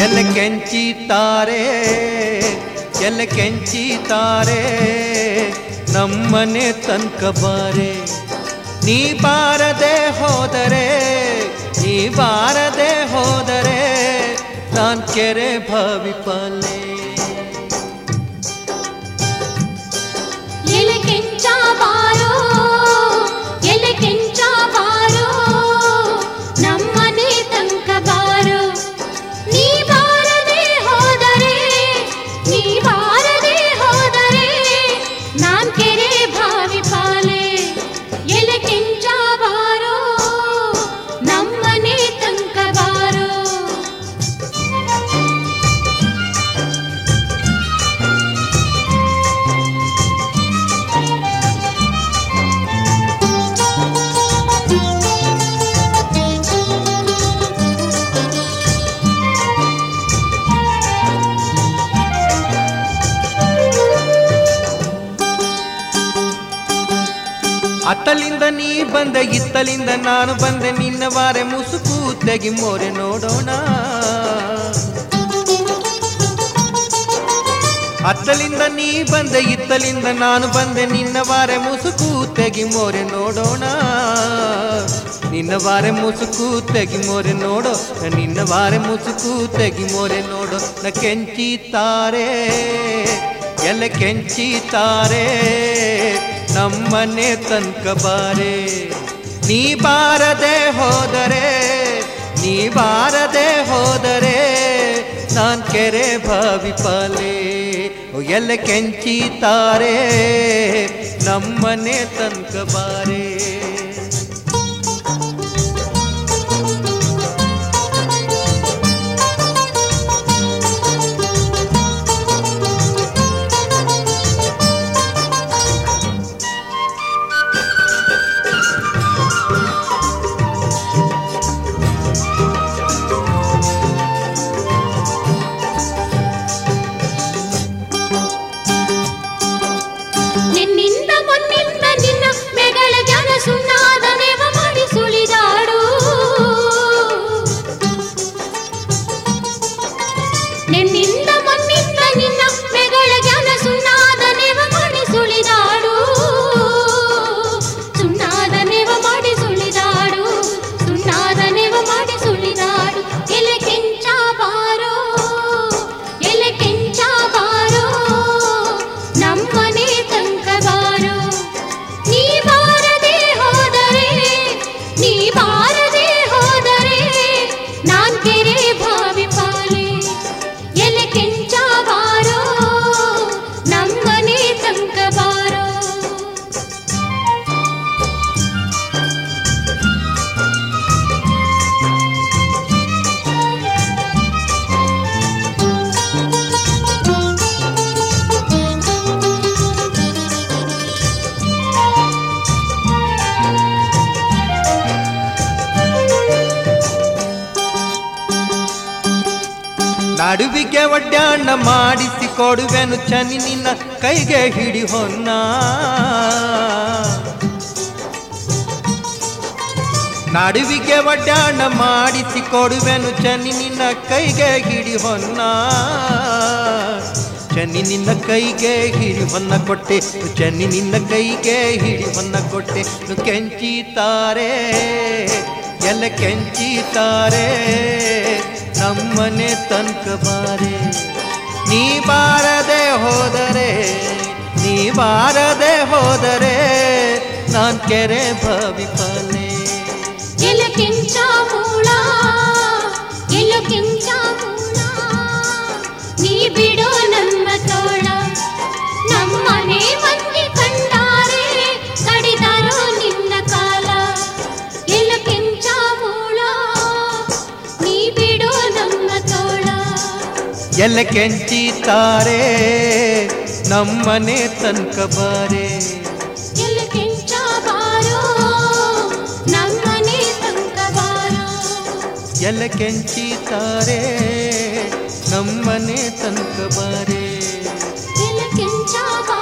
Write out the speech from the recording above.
ಎಲೆ ಕೆಂಚಿತಾರೆ ಎಲೆ ಕೆಂಚಿತಾರೆ ನಮ್ಮನೆ ತನಕ ಬಾರೆ ನೀ ಬಾರದೆ ಹೋದರೆ ನೀ ಬಾರದೆ ಹೋದರೆ ನಾನ್ ಕೆರೆ ಭಾವಿಪಾಲೆ ಎಲೆ ಕೆಂಚ ಬಾರೋ ಎಲೆ ಕೆಂಚ ಬಾರೋ ನಮ್ಮನೆ ತನಕ ಬಾರೋ ನೀ ಬಾರದೆ ಹೋದರೆ ನೀ ಬಾರದೆ ಹೋದರೆ ನಾನ್ ಕೆರೆ ಭಾವಿ ಪಾಲೆ ಎಲೆ ಕೆಂಚ ಬಾರೋ ನಮ್ಮನೆ ತನಕ ಬಾರೋ ಅತ್ತಲಿಂದ ನೀ ಬಂದೆ ಇತ್ತಲಿಂದ ನಾನು ಬಂದೆ ನಿನ್ನ ವಾರೆ ಮುಸುಕು ತೆಗಿ ಮೋರೆ ನೋಡೋಣ ಅತ್ತಲಿಂದ ನೀ ಬಂದೆ ಇತ್ತಲಿಂದ ನಾನು ಬಂದೆ ನಿನ್ನ ವಾರೆ ಮುಸುಕು ತೆಗಿ ಮೋರೆ ನೋಡೋಣ ನಿನ್ನ ವಾರೆ ಮುಸುಕು ತೆಗಿ ಮೋರೆ ನೋಡೋ ನಿನ್ನ ವಾರೆ ಮುಸುಕು ತೆಗಿ ಮೋರೆ ನೋಡೋ ನ ಕೆಂಚಿತಾರೆ ಎಲ್ಲ ಕೆಂಚಿತಾರೆ ನಮ್ಮನೆ ತನಕ ಬಾರೆ ನೀ ಬಾರದೆ ಹೋದರೆ ನೀ ಬಾರದೆ ಹೋದರೆ ನಾನ್ ಕೆರೆ ಭಾವಿಪಾಲೆ ಓ ಎಲ್ಲ ಕೆಂಚಿತಾರೆ ನಮ್ಮನೆ ತನಕ ಬಾರೆ ನಿನ್ನಿಂದ ಮೊನ್ನಿಂದ ನಿನ್ನ ಮೆಗಳ ಜನ ಸುಣ್ಣಾದ ನೆವ ಮಾಡಿ ಸುಳಿದಾಡು ನಿನ್ನಿಂದ ಮೊನ್ನಿಂದ ನಿನ್ನ ಮೆಗಳ ಜನ ಸುಣ್ಣಾದ ನೆವ ಮಾಡಿ ಸುಳಿದಾಡು ಸುಣ್ಣಾದ ನೆವ ಮಾಡಿ ಸುಳಿದಾಡು ಸುಣ್ಣಾದ ನೆವ ಮಾಡಿ ಸುಳಿದಾಡು ಎಲೆ ಕೆಂಚ ಬಾರೋ ಎಲೆ ಕೆಂಚ ಬಾರೋ ನಮ್ಮನೆ ತನಕ ಬಾರೋ ನೀ ಬಾರದೆ ಹೋದರೆ ನೀ ಬಾರದೆ ಹೋದರೆ ನಾನ್ ಕೆರೆ ಭಾವಿ ಪಾಲೆ ಎಲೆ ಕೆಂಚ ಬಾರೋ ನಮ್ಮನೆ ತನಕ ಬಾರೋ ನಡುವಿಗೆ ಒಡ್ಡಾಣ ಮಾಡಿಸಿ ಕೊಡುವೆನು ಚನಿ ನಿನ್ನ ಕೈಗೆ ಹಿಡಿ ಹೊನ್ನ ನಡುವಿಗೆ ಒಡ್ಡಾಣ ಮಾಡಿಸಿ ಕೊಡುವೆನು ಚನಿ ನಿನ್ನ ಕೈಗೆ ಹಿಡಿ ಹೊನ್ನ ಚನ್ನಿ ನಿನ್ನ ಕೈಗೆ ಹಿಡಿ ಹೊನ್ನ ಕೊಟ್ಟೆ ಚನ್ನಿ ನಿನ್ನ ಕೈಗೆ ಹಿಡಿ ಹೊನ್ನ ಕೊಟ್ಟೆ ನು ಕೆಂಚಿತಾರೆ ಎಲ್ಲ ಕೆಂಚಿತಾರೆ ನಮ್ಮನೆ ತನಕ ಬಾರೆ ನೀ ಬಾರದೆ ಹೋದರೆ ನೀ ಬಾರದೆ ಹೋದರೆ ನಾನ್ ಕೆರೆ ಭವಿಪಲೆ ಎಲ ಕೆಂಚ ಮೂಳ ಎಲ ಕೆಂಚ ಮೂಳ ನೀ ಬಿಡೋ ನಮ್ಮ ತೋಳ ನಮ್ಮನೆ ಮಂದಿ ಕಂಡಾರೆ ಕಡಿದಾರೋ ನಿನ್ನ ಕಾಲ ಎಲ ಕೆಂಚ ಮೂಳ ನೀ ಬಿಡೋ ನಮ್ಮ ತೋಳ ಎಲ್ಲ ಕೆಂಚಿತಾರೆ ನಮ್ಮನೆ ತನಕ ಬಾರೆ ಎಲ ಕೆಂಚ ಬಾರೋ ನಮ್ಮನೆ ತನಕ ಬಾರೋ ಎಲ್ಲ ಕೆಂಚಿತಾರೆ ನಮ್ಮನೆ ತನಕ ಬಾರೆ ಎಲ ಕೆಂಚ ಬಾರೋ